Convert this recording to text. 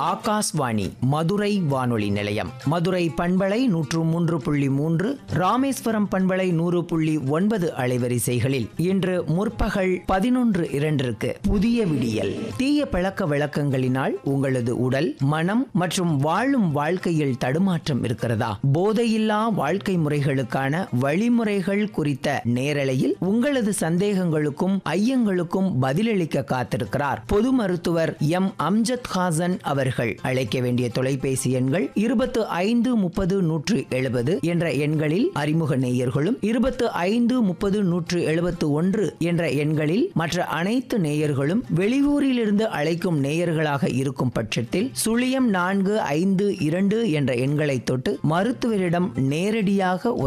ஆகாஷ்வாணி மதுரை வானொலி நிலையம் மதுரை பண்பலை நூற்று மூன்று புள்ளி மூன்று ராமேஸ்வரம் பண்பலை நூறு புள்ளி ஒன்பது அலைவரிசைகளில் இன்று முற்பகல் பதினொன்று இரண்டிற்கு புதிய விடியல் தீய பழக்க வழக்கங்களினால் உங்களது உடல் மனம் மற்றும் வாழும் வாழ்க்கையில் தடுமாற்றம் இருக்கிறதா போதையில்லா வாழ்க்கை முறைகளுக்கான வழிமுறைகள் குறித்த நேரலையில் உங்களது சந்தேகங்களுக்கும் ஐயங்களுக்கும் பதிலளிக்க காத்திருக்கிறார் பொது மருத்துவர் எம் அம்ஜத் ஹாசன் அவர்கள் அழைக்க வேண்டிய தொலைபேசி எண்கள் இருபத்து ஐந்து முப்பது நூற்று எழுபது என்ற எண்களில் அறிமுக நேயர்களும் இருபத்து ஐந்து முப்பது நூற்று எழுபத்து ஒன்று என்ற எண்களில் மற்ற அனைத்து நேயர்களும் வெளியூரிலிருந்து அழைக்கும் நேயர்களாக இருக்கும் பட்சத்தில் சுழியம் நான்கு ஐந்து இரண்டு என்ற எண்களை தொட்டு மருத்துவரிடம் நேரடியாக